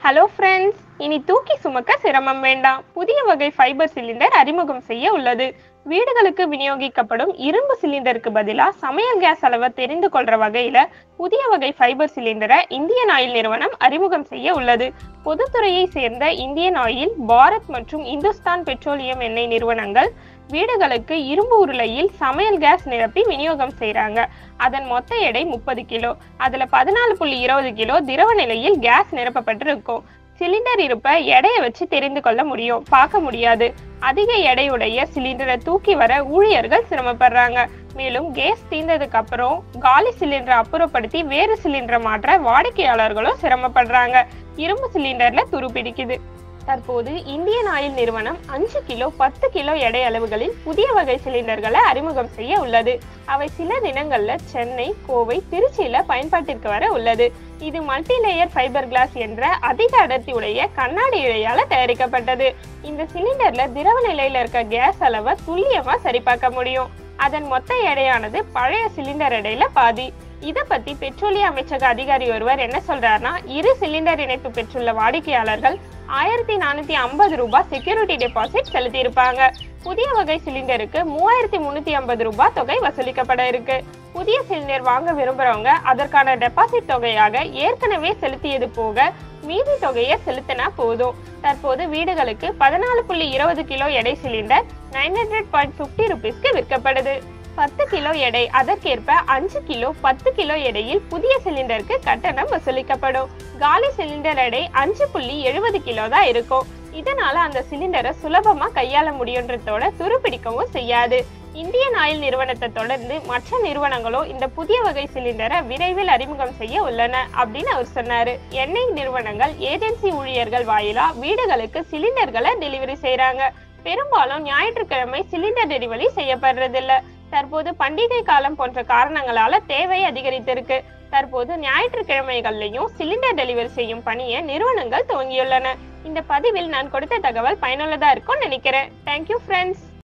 hello friends இனி தூக்கி சுமக்க சிரமம் வேண்டாம் புதிய வகை ஃபைபர் சிலிண்டர் அறிமுகம் செய்ய உள்ளது வீடுகளுக்கு விநியோகிக்கப்படும் இரும்பு சிலிண்டருக்கு பதிலா சமையல் கேஸ் அளவை தெரிந்து கொள்ற வகையில புதிய வகை ஃபைபர் சிலிண்டரை இந்தியன் ஆயில் நிறுவனம் அறிமுகம் செய்ய உள்ளது பொதுத்துறையை சேர்ந்த இந்தியன் ஆயில் பாரத் மற்றும் இந்துஸ்தான் பெட்ரோலியம் எண்ணெய் நிறுவனங்கள் வீடுகளுக்கு இரும்பு உருளையில் சமையல் கேஸ் நிரப்பி விநியோகம் செய்றாங்க அதன் மொத்த எடை முப்பது கிலோ அதுல பதினாலு புள்ளி இருபது கிலோ திரவ நிலையில் கேஸ் நிரப்பப்பட்டிருக்கும் சிலிண்டர் இருப்பை எடையை வச்சு தெரிந்து கொள்ள முடியும் பார்க்க முடியாது அதிக எடையுடைய சிலிண்டரை தூக்கி வர ஊழியர்கள் சிரமப்படுறாங்க மேலும் கேஸ் தீர்ந்ததுக்கு அப்புறம் காலி சிலிண்டரை அப்புறப்படுத்தி வேறு சிலிண்டரை மாற்ற வாடிக்கையாளர்களும் சிரமப்படுறாங்க இரும்பு சிலிண்டர்ல துருப்பிடிக்குது தற்போது இந்தியன் ஆயில் நிறுவனம் அஞ்சு கிலோ பத்து கிலோ எடை அளவுகளில் புதிய வகை சிலிண்டர்களை அறிமுகம் செய்ய உள்ளது அவை சில தினங்கள்ல சென்னை கோவை திருச்சியில பயன்பாட்டிற்கு வர உள்ளது இது மல்டி லேயர் ஃபைபர் கிளாஸ் என்ற அதிக அடர்த்தி உடைய கண்ணாடி இழையால தயாரிக்கப்பட்டது இந்த சிலிண்டர்ல திரவ நிலையில இருக்க கேஸ் அளவை துல்லியமா சரிபார்க்க முடியும் அதன் மொத்த எடையானது பழைய சிலிண்டர் எடையில பாதி இத பத்தி பெட்ரோலிய அமைச்சக அதிகாரி ஒருவர் என்ன சொல்றாருன்னா இரு சிலிண்டர் இணைப்பு பெற்றுள்ள வாடிக்கையாளர்கள் ஆயிரத்தி நானூத்தி ஐம்பது ரூபாய் செக்யூரிட்டி டெபாசிட் செலுத்தியிருப்பாங்க புதிய வகை சிலிண்டருக்கு மூவாயிரத்தி முன்னூத்தி ஐம்பது ரூபாய் தொகை வசூலிக்கப்பட இருக்கு புதிய சிலிண்டர் வாங்க விரும்புறவங்க அதற்கான டெபாசிட் தொகையாக ஏற்கனவே செலுத்தியது போக மீதி தொகையை செலுத்தினா போதும் தற்போது வீடுகளுக்கு பதினாலு புள்ளி இருபது கிலோ எடை cylinder nine hundred point fifty ருபீஸ்க்கு விற்கப்படுது பத்து கிலோ எடை அதற்கேற்ப அஞ்சு கிலோ பத்து கிலோ எடையில் புதிய சிலிண்டருக்கு கட்டணம் வசூலிக்கப்படும் காலி சிலிண்டர் எடை அஞ்சு புள்ளி எழுபது கிலோ தான் இருக்கும் இதனால அந்த சிலிண்டரை சுலபமா கையாள முடியுன்றதோட துருப்பிடிக்கவும் செய்யாது இந்தியன் ஆயில் நிறுவனத்தை தொடர்ந்து மற்ற நிறுவனங்களும் இந்த புதிய வகை சிலிண்டரை விரைவில் அறிமுகம் செய்ய உள்ளன அப்படின்னு அவர் சொன்னாரு எண்ணெய் நிறுவனங்கள் ஏஜென்சி ஊழியர்கள் வாயிலா வீடுகளுக்கு சிலிண்டர்களை டெலிவரி செய்றாங்க பெரும்பாலும் ஞாயிற்றுக்கிழமை சிலிண்டர் டெலிவரி செய்யப்படுறதில்ல தற்போது பண்டிகை காலம் போன்ற காரணங்களால தேவை அதிகரித்திருக்கு தற்போது ஞாயிற்றுக்கிழமைகள்லையும் சிலிண்டர் டெலிவரி செய்யும் பணியை நிறுவனங்கள் துவங்கியுள்ளன இந்த பதிவில் நான் கொடுத்த தகவல் பயனுள்ளதா இருக்கும்னு நினைக்கிறேன் தேங்க்யூ ஃப்ரெண்ட்ஸ்